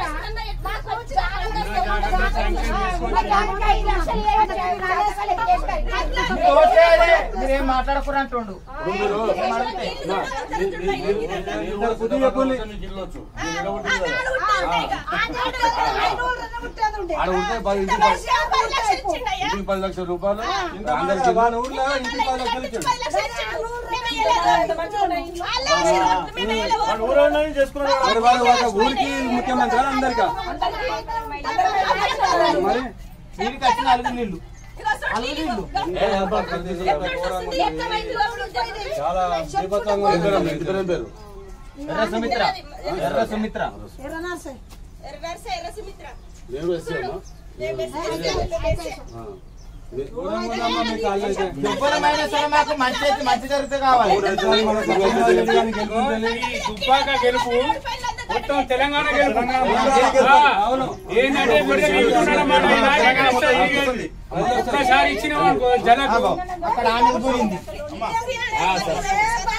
మీరేం మాట్లాడకూర అంటుండు ఆడ ఉంటే పది ఇంటికి పది- ఇంటికి పది లక్షల రూపాయలు అందరికి వాళ్ళ ఊర్లో ఇంటికి పది లక్షలు ఇచ్చాడు వాడు ఊరన్నది చేసుకున్నాడు మరి వాళ్ళు ఒక ఊరికి ముఖ్యమంత్రి అందరికా మరి వీడికి వచ్చిన అలుగు నీళ్ళు చాలా బీభత్సంగా ఉంది. ఇద్దరం ఇద్దరం పేరు ఎర్ర సుమిత్ర ఎర్ర సుమిత్ర నేను వచ్చాను దూరంగా ఉందమ్మా మీ కాళ్ళు అయితే. ఎవరమైనా సరే మాకు మంచి అయితే మంచి జరిగితే కావాలి మరి మన సుబ్రహ్మణ్య రెడ్డి గారిని గెలిపించాలి. ఈ దుబ్బాక గెలుపు మొత్తం తెలంగాణ గెలుపు గెలుపు. అవును. ఏంటంటే విడిగా తీసుకున్నాడు మాట ఆయన ఎక్కడ వస్తుంది, ఇది వస్తుంది. ఒక్కసారి ఇచ్చిన జలకు అక్కడ ఆమె గురింది ఆ, సరే.